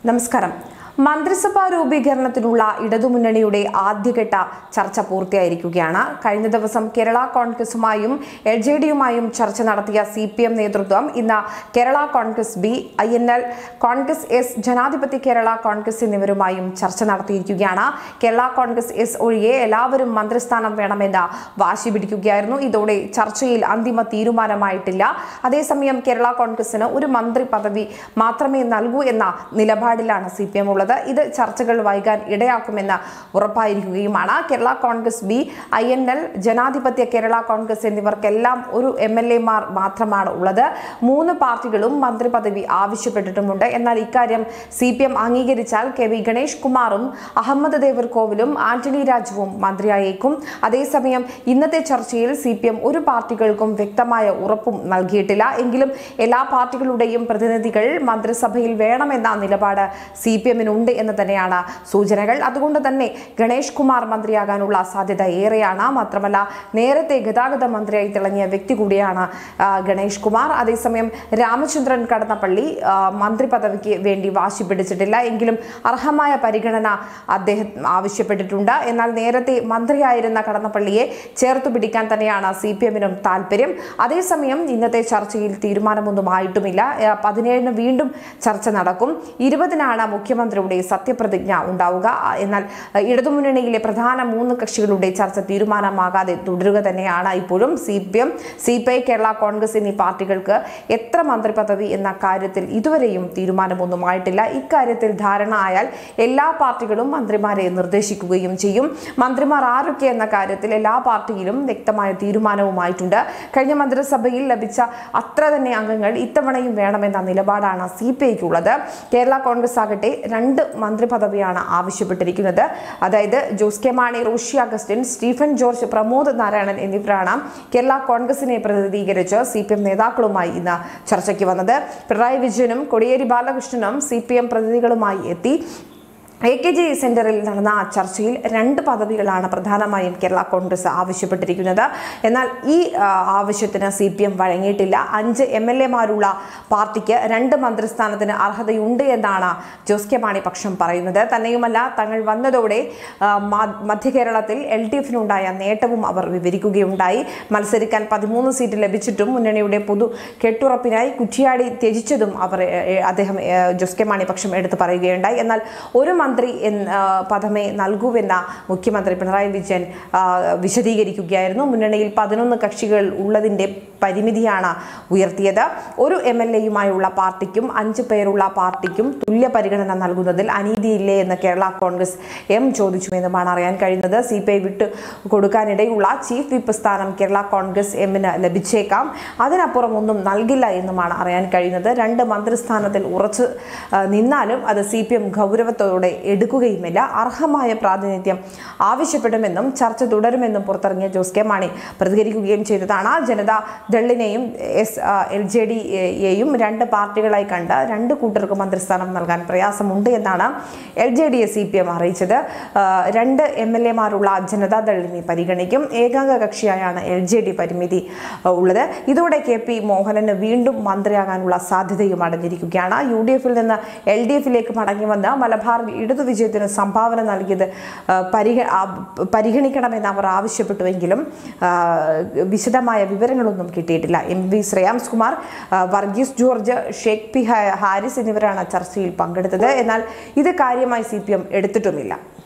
നമസ്കാരം മന്ത്രിസഭാ രൂപീകരണത്തിനുള്ള ഇടതുമുന്നണിയുടെ ആദ്യഘട്ട ചർച്ച പൂർത്തിയായിരിക്കുകയാണ് കഴിഞ്ഞ ദിവസം കേരള കോൺഗ്രസുമായും എൽ ജെ ഡിയുമായും ചർച്ച നടത്തിയ സി പി എം നേതൃത്വം ഇന്ന് Kerala Congress B I N L Congress S ജനാധിപത്യ കേരള കോൺഗ്രസ് എന്നിവരുമായും ചർച്ച നടത്തിയിരിക്കുകയാണ് കേരള കോൺഗ്രസ് എസ് ഒഴികെ എല്ലാവരും മന്ത്രിസ്ഥാനം വേണമെന്ന് വാശി പിടിക്കുകയായിരുന്നു ഇതോടെ ചർച്ചയിൽ അന്തിമ തീരുമാനമായിട്ടില്ല അതേസമയം കേരള കോൺഗ്രസിന് ഒരു മന്ത്രി പദവി മാത്രമേ നൽകൂ എന്ന നിലപാടിലാണ് സി പി എം ഉള്ളത് ഇത് ചർച്ചകൾ വൈകാൻ ഇടയാക്കുമെന്ന് ഉറപ്പായിരിക്കുകയുമാണ് Kerala Congress B I N L ജനാധിപത്യ കേരള കോൺഗ്രസ് എന്നിവർക്കെല്ലാം ഒരു എം എൽ എമാർ മാത്രമാണ് ഉള്ളത് മൂന്ന് പാർട്ടികളും മന്ത്രി പദവി ആവശ്യപ്പെട്ടിട്ടുമുണ്ട് എന്നാൽ ഇക്കാര്യം സി പി എം അംഗീകരിച്ചാൽ കെ വി ഗണേഷ് കുമാറും അഹമ്മദ് ദേവർകോവിലും ആന്റണി രാജുവും മന്ത്രിയായേക്കും അതേസമയം ഇന്നത്തെ ചർച്ചയിൽ സി പി എം ഒരു പാർട്ടികൾക്കും വ്യക്തമായ ഉറപ്പും നൽകിയിട്ടില്ല എങ്കിലും എല്ലാ പാർട്ടികളുടെയും പ്രതിനിധികൾ മന്ത്രിസഭയിൽ വേണമെന്ന നിലപാട് സി പി എമ്മിനുണ്ട് എന്ന് തന്നെയാണ് സൂചനകൾ അതുകൊണ്ട് തന്നെ ഗണേഷ് കുമാർ മന്ത്രിയാകാനുള്ള സാധ്യത ഏറെയാണ് മാത്രമല്ല നേരത്തെ ഗതാഗത മന്ത്രിയായി തിളങ്ങിയ വ്യക്തി കൂടിയാണ് ആ, ഗണേഷ് കുമാർ അതേസമയം രാമചന്ദ്രൻ കടന്നപ്പള്ളി ആ, മന്ത്രി പദവിക്ക് വേണ്ടി വാശി പിടിച്ചിട്ടില്ല എങ്കിലും അർഹമായ പരിഗണന അദ്ദേഹം ആവശ്യപ്പെട്ടിട്ടുണ്ട് എന്നാൽ നേരത്തെ മന്ത്രിയായിരുന്ന കടന്നപ്പള്ളിയെ ചേർത്തു പിടിക്കാൻ തന്നെയാണ് സി പി എമ്മിനും താല്പര്യം അതേസമയം ഇന്നത്തെ ചർച്ചയിൽ തീരുമാനമൊന്നും ആയിട്ടുമില്ല ആ, പതിനേഴിന് വീണ്ടും ചർച്ച നടക്കും ഇരുപതിനാണ് മുഖ്യമന്ത്രിയുടെ സത്യപ്രതിജ്ഞ ഉണ്ടാവുക ആ, എന്നാൽ ആ, ഇടതുമുന്നണിയിലെ പ്രധാന മൂന്ന് കക്ഷികളുടെ ചർച്ച തീരുമാനമാകാതെ തുടരുക തന്നെയാണ് ഇപ്പോഴും C P M C P I Kerala Congress എന്നീ പാർട്ടികൾക്ക് എത്ര മന്ത്രി പദവി എന്ന കാര്യത്തിൽ ഇതുവരെയും തീരുമാനമൊന്നും ആയിട്ടില്ല ഇക്കാര്യത്തിൽ ധാരണ ആയാൽ എല്ലാ പാർട്ടികളും മന്ത്രിമാരെ നിർദ്ദേശിക്കുകയും ചെയ്യും മന്ത്രിമാർ ആരൊക്കെ എന്ന കാര്യത്തിൽ എല്ലാ പാർട്ടിയിലും വ്യക്തമായ തീരുമാനവുമായിട്ടുണ്ട് കഴിഞ്ഞ മന്ത്രിസഭയിൽ ലഭിച്ച അത്ര തന്നെ അംഗങ്ങൾ ഇത്തവണയും വേണമെന്ന നിലപാടാണ് സി പി ഐക്കുള്ളത് കേരള കോൺഗ്രസ് ആകട്ടെ രണ്ട് മന്ത്രി പദവിയാണ് ആവശ്യപ്പെട്ടിരിക്കുന്നത് അതായത് ജോസ് കെ മാണി റോഷി അഗസ്റ്റിൻ സ്റ്റീഫൻ ജോർജ് പ്രമോദ് നാരായണൻ എന്നിവരാണ് കേരള കോൺഗ്രസിനെ പ്രതിനിധീകരിച്ച് സി പി എം നേതാക്കളുമായി ഇന്ന് ചർച്ചയ്ക്ക് വന്നത് പിണറായി വിജയനും കൊടിയേരി ബാലകൃഷ്ണനും സി പി എം പ്രതിനിധികളുമായി എത്തി എ കെ ജി സെന്ററിൽ നടന്ന ആ ചർച്ചയിൽ രണ്ട് പദവികളാണ് പ്രധാനമായും കേരള കോൺഗ്രസ് ആവശ്യപ്പെട്ടിരിക്കുന്നത് എന്നാൽ ഈ ആ, ആവശ്യത്തിന് സി പി എം വഴങ്ങിയിട്ടില്ല അഞ്ച് എം എൽ എമാരുള്ള പാർട്ടിക്ക് രണ്ട് മന്ത്രിസ്ഥാനത്തിന് അർഹതയുണ്ട് എന്നാണ് ജോസ് കെ മാണി പക്ഷം പറയുന്നത് തന്നെയുമല്ല തങ്ങൾ വന്നതോടെ ആ, മ- മധ്യ കേരളത്തിൽ എൽ ഡി എഫിനുണ്ടായ നേട്ടവും അവർ വിവരിക്കുകയുണ്ടായി മത്സരിക്കാൻ പതിമൂന്ന് സീറ്റ് ലഭിച്ചിട്ടും മുന്നണിയുടെ പൊതു കെട്ടുറപ്പിനായി കുറ്റിയാടി ത്യജിച്ചതും അവർ ഏ, ഏ, അദ്ദേഹം ഏ, ജോസ് കെ മാണി പക്ഷം എടുത്തു പറയുകയുണ്ടായി എന്നാൽ ഒരു മന്ത്രി എന്ന ആ, പദമേ നൽകൂവെന്ന മുഖ്യമന്ത്രി പിണറായി വിജയൻ ആ, വിശദീകരിക്കുകയായിരുന്നു മുന്നണിയിൽ പതിനൊന്ന് കക്ഷികൾ ഉള്ളതിൻ്റെ പരിമിതിയാണ് ഉയർത്തിയത് ഒരു എം എൽ എയുമായുള്ള പാർട്ടിക്കും അഞ്ച് പേരുള്ള പാർട്ടിക്കും തുല്യ പരിഗണന നൽകുന്നതിൽ അനീതിയില്ലേ എന്ന് കേരള കോൺഗ്രസ് എം ചോദിച്ചുവെന്നുമാണ് അറിയാൻ കഴിയുന്നത് സി പി ഐ വിട്ടു കൊടുക്കാനിടയുള്ള ചീഫ് വിപ്പ് സ്ഥാനം കേരള കോൺഗ്രസ് എമ്മിന് ലഭിച്ചേക്കാം അതിനപ്പുറം ഒന്നും നൽകില്ല എന്നുമാണ് അറിയാൻ കഴിയുന്നത് രണ്ട് മന്ത്രിസ്ഥാനത്തിൽ ഉറച്ചു ആ, നിന്നാലും അത് സി പി എം ഗൗരവത്തോടെ എടുക്കുകയുമില്ല അർഹമായ പ്രാതിനിധ്യം ആവശ്യപ്പെടുമെന്നും ചർച്ച തുടരുമെന്നും പുറത്തിറങ്ങിയ ജോസ് കെ മാണി പ്രതികരിക്കുകയും ചെയ്തതാണ് ജനതാ ദളിനെയും എസ് എൽ ജെ ഡിയെയും രണ്ട് പാർട്ടികളായി കണ്ട് രണ്ട് കൂട്ടർക്ക് മന്ത്രിസ്ഥാനം നൽകാൻ പ്രയാസമുണ്ട് എന്നാണ് എൽ ജെ ഡിയെ സി പി എം അറിയിച്ചത് ആ, രണ്ട് എം എൽ എമാരുള്ള ജനതാദളിനെ പരിഗണിക്കും ഏകാംഗ കക്ഷിയായാണ് എൽ ജെ ഡി പരിമിതി ആ, ഉള്ളത് ഇതോടെ കെ പി മോഹനന് വീണ്ടും മന്ത്രിയാകാനുള്ള സാധ്യതയും അടഞ്ഞിരിക്കുകയാണ് യു ഡി എഫിൽ നിന്ന് എൽ ഡി എഫിലേക്ക് മടങ്ങി വന്ന് മലബാറിൽ ഇടതു വിജയത്തിന് സംഭാവന നൽകിയത് ആ, പരിഗ ആ, പരിഗണിക്കണമെന്ന് അവർ ആവശ്യപ്പെട്ടുവെങ്കിലും ആ, വിശദമായ വിവരങ്ങളൊന്നും കിട്ടിയിട്ടില്ല എം വി ശ്രേയാംസ് കുമാർ ആ, വർഗീസ് ജോർജ് ഷേഖ് പി ഹാരിസ് എന്നിവരാണ് ചർച്ചയിൽ പങ്കെടുത്തത് എന്നാൽ ഇത് കാര്യമായി സി എടുത്തിട്ടുമില്ല